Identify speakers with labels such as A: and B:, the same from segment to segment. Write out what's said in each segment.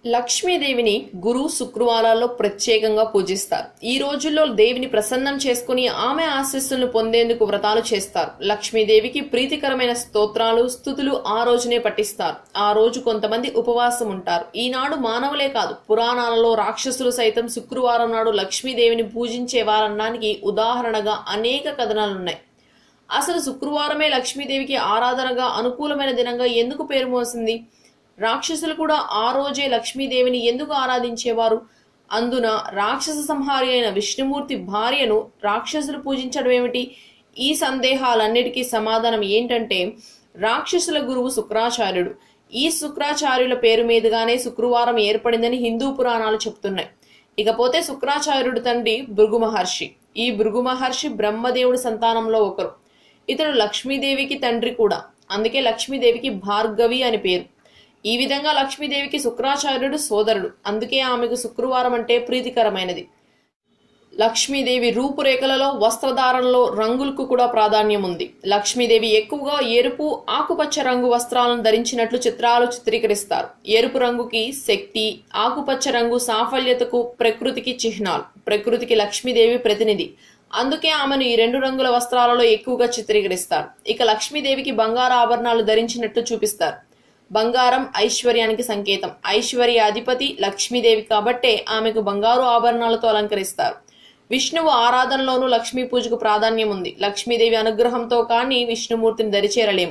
A: లక్ష్మీదేవిని గురు శుక్రవారాల్లో ప్రత్యేకంగా పూజిస్తారు ఈ రోజుల్లో దేవిని ప్రసన్నం చేసుకుని ఆమె ఆశీస్సులను పొందేందుకు వ్రతాలు చేస్తారు లక్ష్మీదేవికి ప్రీతికరమైన స్తోత్రాలు స్థుతులు ఆ రోజునే పఠిస్తారు ఆ రోజు కొంతమంది ఉపవాసం ఉంటారు ఈనాడు మానవులే కాదు పురాణాలలో రాక్షసులు సైతం శుక్రవారం నాడు లక్ష్మీదేవిని పూజించేవారనడానికి ఉదాహరణగా అనేక కథనాలున్నాయి అసలు శుక్రవారమే లక్ష్మీదేవికి ఆరాధనగా అనుకూలమైన దినంగా ఎందుకు పేరు మోసింది రాక్షసులు కూడా ఆ రోజే లక్ష్మీదేవిని ఎందుకు ఆరాధించేవారు అందున రాక్షస సంహారి అయిన విష్ణుమూర్తి భార్యను రాక్షసులు పూజించడం ఏమిటి ఈ సందేహాలన్నిటికీ సమాధానం ఏంటంటే రాక్షసుల గురువు శుక్రాచార్యుడు ఈ శుక్రాచార్యుల పేరు మీదుగానే శుక్రవారం ఏర్పడిందని హిందూ పురాణాలు చెప్తున్నాయి ఇకపోతే శుక్రాచార్యుడు తండ్రి భృగు మహర్షి ఈ భృగు మహర్షి బ్రహ్మదేవుడి సంతానంలో ఒకరు ఇతడు లక్ష్మీదేవికి తండ్రి కూడా అందుకే లక్ష్మీదేవికి భార్గవి అని పేరు ఈ విధంగా లక్ష్మీదేవికి శుక్రాచార్యుడు సోదరుడు అందుకే ఆమెకు శుక్రవారం అంటే ప్రీతికరమైనది లక్ష్మీదేవి రూపురేఖలలో వస్త్రధారణలో రంగులకు కూడా ప్రాధాన్యం ఉంది లక్ష్మీదేవి ఎక్కువగా ఎరుపు ఆకుపచ్చ రంగు వస్త్రాలను ధరించినట్లు చిత్రాలు చిత్రీకరిస్తారు ఎరుపు రంగుకి శక్తి ఆకుపచ్చ రంగు సాఫల్యతకు ప్రకృతికి చిహ్నాలు ప్రకృతికి లక్ష్మీదేవి ప్రతినిధి అందుకే ఆమెను ఈ రెండు రంగుల వస్త్రాలలో ఎక్కువగా చిత్రీకరిస్తారు ఇక లక్ష్మీదేవికి బంగారు ఆభరణాలు ధరించినట్లు చూపిస్తారు బంగారం ఐశ్వర్యానికి సంకేతం ఐశ్వర్య అధిపతి లక్ష్మీదేవి కాబట్టే ఆమెకు బంగారు ఆభరణాలతో అలంకరిస్తారు విష్ణువు ఆరాధనలోనూ లక్ష్మీ పూజకు ప్రాధాన్యం ఉంది లక్ష్మీదేవి అనుగ్రహంతో కానీ విష్ణుమూర్తిని దరిచేరలేము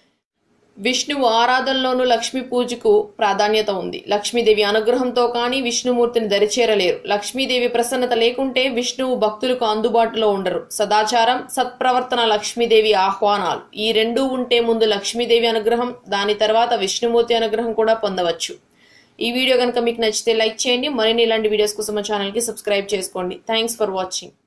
A: విష్ణువు ఆరాధనలోనూ లక్ష్మీ పూజకు ప్రాధాన్యత ఉంది లక్ష్మీదేవి అనుగ్రహంతో కానీ విష్ణుమూర్తిని దరిచేరలేరు లక్ష్మీదేవి ప్రసన్నత లేకుంటే విష్ణువు భక్తులకు అందుబాటులో ఉండరు సదాచారం సత్ప్రవర్తన లక్ష్మీదేవి ఆహ్వానాలు ఈ రెండూ ఉంటే ముందు లక్ష్మీదేవి అనుగ్రహం దాని తర్వాత విష్ణుమూర్తి అనుగ్రహం కూడా పొందవచ్చు ఈ వీడియో కనుక మీకు నచ్చితే లైక్ చేయండి మరిన్ని ఇలాంటి వీడియోస్ కోసం మా ఛానల్కి సబ్స్క్రైబ్ చేసుకోండి థ్యాంక్స్ ఫర్ వాచింగ్